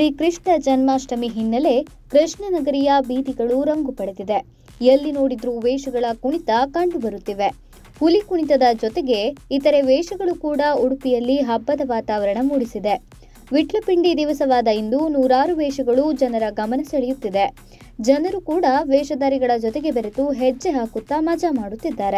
ಇಲ್ಲಿ ಕೃಷ್ಣ ಜನ್ಮಾಷ್ಟಮಿ ಹಿನ್ನೆಲೆ ಕೃಷ್ಣನಗರಿಯ ಬೀದಿಗಳು ರಂಗು ಪಡೆದಿದೆ ಎಲ್ಲಿ ನೋಡಿದ್ರೂ ವೇಷಗಳ ಕುಣಿತ ಕಂಡುಬರುತ್ತಿವೆ ಹುಲಿ ಕುಣಿತದ ಜೊತೆಗೆ ಇತರೆ ವೇಷಗಳು ಕೂಡ ಉಡುಪಿಯಲ್ಲಿ ಹಬ್ಬದ ವಾತಾವರಣ ಮೂಡಿಸಿದೆ ವಿಟ್ಲಪಿಂಡಿ ದಿವಸವಾದ ಇಂದು ನೂರಾರು ವೇಷಗಳು ಜನರ ಗಮನ ಸೆಳೆಯುತ್ತಿದೆ ಜನರು ಕೂಡ ವೇಷಧಾರಿಗಳ ಜೊತೆಗೆ ಬೆರೆತು ಹೆಜ್ಜೆ ಹಾಕುತ್ತಾ ಮಜಾ ಮಾಡುತ್ತಿದ್ದಾರೆ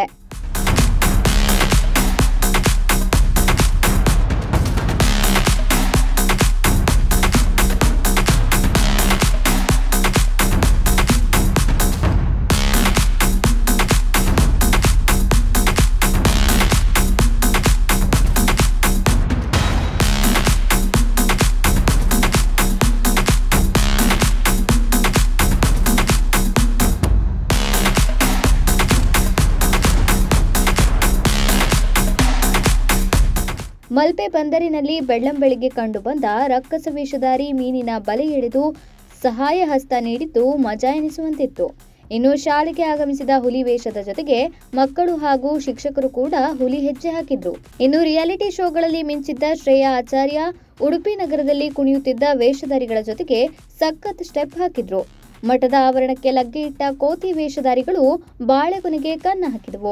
ಮಲ್ಪೆ ಬಂದರಿನಲ್ಲಿ ಬೆಳ್ಳಂಬೆಳಿಗ್ಗೆ ಕಂಡುಬಂದ ರಕ್ಕಸ ವೇಷಧಾರಿ ಮೀನಿನ ಬಲೆ ಎಳೆದು ಸಹಾಯ ಹಸ್ತ ನೀಡಿದ್ದು ಮಜಾ ಎನಿಸುವಂತಿತ್ತು ಇನ್ನು ಶಾಲೆಗೆ ಆಗಮಿಸಿದ ಹುಲಿ ವೇಷದ ಜೊತೆಗೆ ಮಕ್ಕಳು ಹಾಗೂ ಶಿಕ್ಷಕರು ಕೂಡ ಹುಲಿ ಹೆಜ್ಜೆ ಹಾಕಿದ್ರು ಇನ್ನು ರಿಯಾಲಿಟಿ ಶೋಗಳಲ್ಲಿ ಮಿಂಚಿದ್ದ ಶ್ರೇಯಾ ಆಚಾರ್ಯ ಉಡುಪಿ ನಗರದಲ್ಲಿ ಕುಣಿಯುತ್ತಿದ್ದ ವೇಷಧಾರಿಗಳ ಜೊತೆಗೆ ಸಖತ್ ಸ್ಟೆಪ್ ಹಾಕಿದ್ರು ಮಠದ ಆವರಣಕ್ಕೆ ಲಗ್ಗೆ ಇಟ್ಟ ಕೋತಿ ವೇಷಧಾರಿಗಳು ಬಾಳೆಗೊನೆಗೆ ಕನ್ನ ಹಾಕಿದವು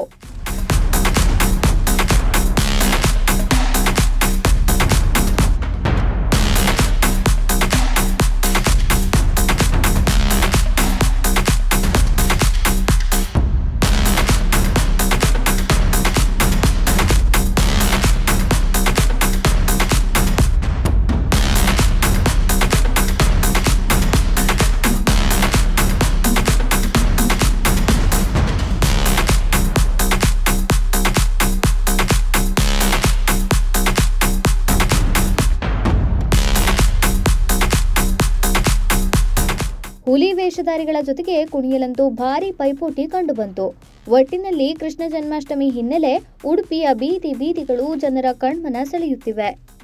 ಹುಲಿ ವೇಷಧಾರಿಗಳ ಜೊತೆಗೆ ಕುಣಿಯಲಂತೂ ಭಾರಿ ಪೈಪೋಟಿ ಕಂಡುಬಂತು ಒಟ್ಟಿನಲ್ಲಿ ಕೃಷ್ಣ ಜನ್ಮಾಷ್ಟಮಿ ಹಿನ್ನೆಲೆ ಉಡುಪಿಯ ಬೀದಿ ಬೀದಿಗಳು ಜನರ ಕಣ್ಮನ ಸೆಳೆಯುತ್ತಿವೆ